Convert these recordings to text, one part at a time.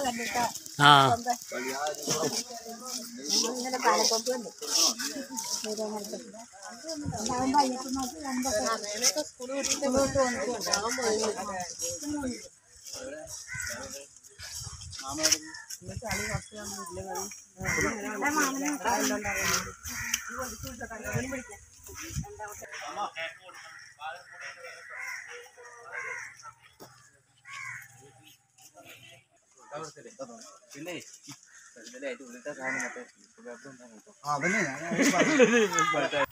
കണ്ടിട്ട് ആ ഇങ്ങനെ പാലക്കൊപ്പുണ്ട് ഉണ്ടാവുമ്പോ അയ്യപ്പൻ നോക്കി രണ്ടൊക്കെ സ്കൂളോട്ട് പിന്നെ ഇതിലായിട്ട് ഉള്ളിട്ട സാധനം മറ്റേ അതന്നെ ഞാൻ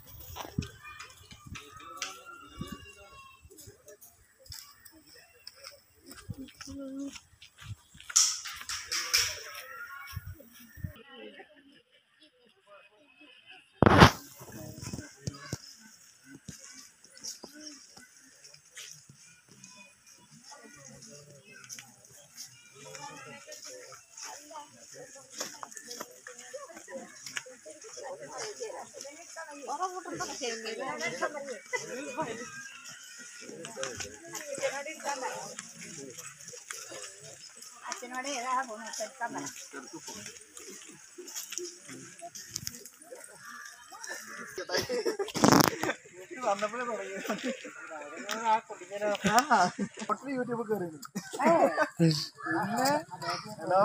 അച്ഛനോട് ഏതാ പോകുന്നത് എടുക്കാൻ പറ വന്നപ്പോഴേ തുടങ്ങി യൂട്യൂബ് കയറി പിന്നെ ഹലോ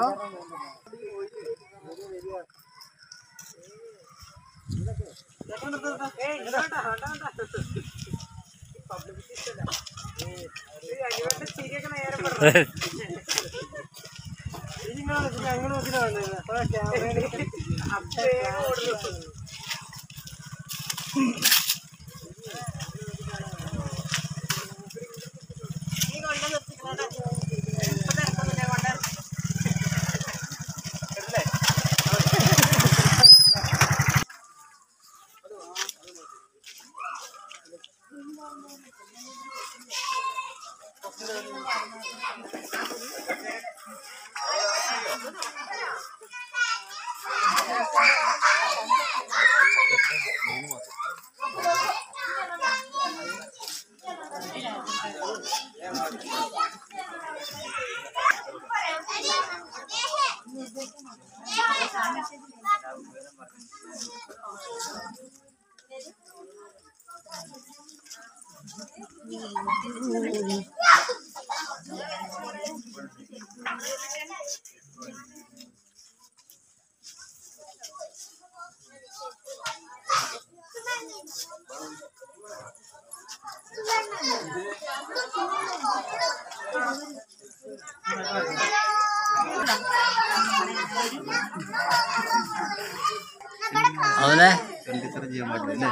അവനെ കണ്ടിത്ര ചെയ്യാൻ പാടില്ല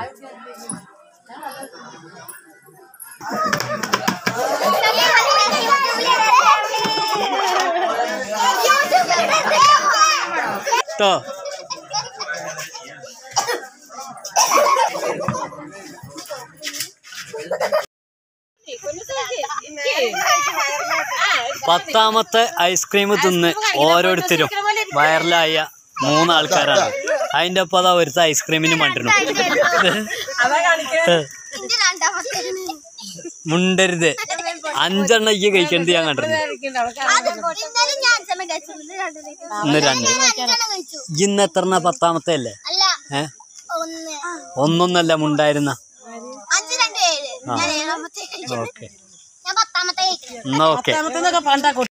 ട്ടോ പത്താമത്തെ ഐസ്ക്രീം തിന്ന് ഓരോരുത്തരും വൈറലായ മൂന്നാൾക്കാരാണ് അതിന്റെ ഒപ്പം അതാ ഒരുത്ത ഐസ്ക്രീമിന് മണ്ടിരുന്നു മുണ്ടരുത് അഞ്ചെണ്ണം ഈ കഴിക്കേണ്ടത് ഞാൻ കണ്ടിരുന്നു ഇന്ന് രണ്ട് ഇന്ന് എത്ര പത്താമത്തെ അല്ലേ അല്ല ഏ ഒന്ന് ഒന്നൊന്നല്ല മുണ്ടായിരുന്ന അഞ്ച് രണ്ട് ഏഴ് ഞാൻ ഏഴാമത്തെ കഴിച്ചു ഓക്കെ ഞാൻ പത്താമത്തെ കഴിക്കുന്നത് എന്നാ ഓക്കെ